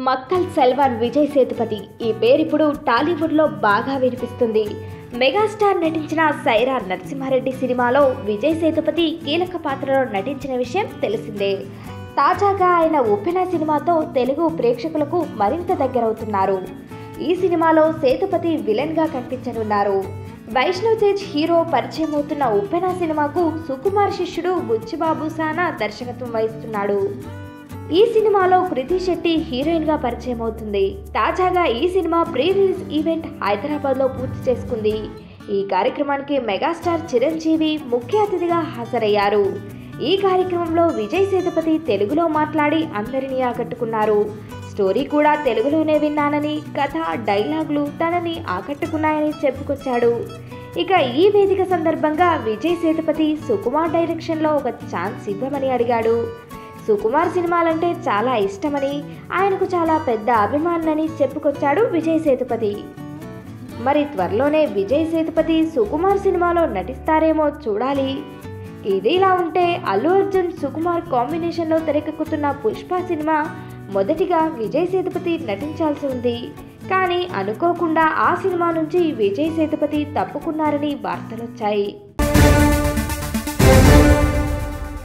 మక్కల్ సెల్వాన్ విజయ్ సేతుపతి ఈ పేరు ఇప్పుడు టాలీవుడ్లో బాగా వినిపిస్తుంది మెగాస్టార్ నటించిన సైరా నరసింహారెడ్డి సినిమాలో విజయ్ సేతుపతి కీలక పాత్రలో నటించిన విషయం తెలిసిందే తాజాగా ఆయన ఉప్పెన సినిమాతో తెలుగు ప్రేక్షకులకు మరింత దగ్గరవుతున్నారు ఈ సినిమాలో సేతుపతి విలన్గా కనిపించనున్నారు వైష్ణవ్ తేజ్ హీరో పరిచయం అవుతున్న ఉప్పెన సినిమాకు సుకుమార్ శిష్యుడు బుచ్చిబాబు సానా దర్శకత్వం వహిస్తున్నాడు ఈ సినిమాలో కృతి శెట్టి హీరోయిన్ గా పరిచయం అవుతుంది తాజాగా ఈ cinema pre release event Hyderabad లో పూర్తి చేసుకుంది ఈ కార్యక్రమానికి మెగాస్టార్ చిరంజీవి ముఖ్య అతిథిగా హాజరయ్యారు ఈ కార్యక్రమంలో విజయ్ సేతుపతి తెలుగులో మాట్లాడి అందరినీ ఆకట్టుకున్నారు స్టోరీ కూడా తెలుగులోనే విన్నానని కథ డైలాగులు తనని ఆకట్టుకున్నాయని చెప్పుకొచ్చాడు ఇక ఈ వేదిక సందర్భంగా విజయ్ సేతుపతి సుకుమార్ డైరెక్షన్లో ఒక ఛాన్స్ ఇవ్వమని అడిగాడు సుకుమార్ సినిమాలంటే చాలా ఇష్టమని ఆయనకు చాలా పెద్ద అభిమానని చెప్పుకొచ్చాడు విజయ్ సేతుపతి మరి త్వరలోనే విజయ్ సేతుపతి సుకుమార్ సినిమాలో నటిస్తారేమో చూడాలి ఇది ఇలా ఉంటే అల్లు అర్జున్ సుకుమార్ కాంబినేషన్లో తెరకెక్కుతున్న పుష్ప సినిమా మొదటిగా విజయ్ సేతుపతి నటించాల్సి ఉంది కానీ అనుకోకుండా ఆ సినిమా నుంచి విజయ్ సేతుపతి తప్పుకున్నారని వార్తలొచ్చాయి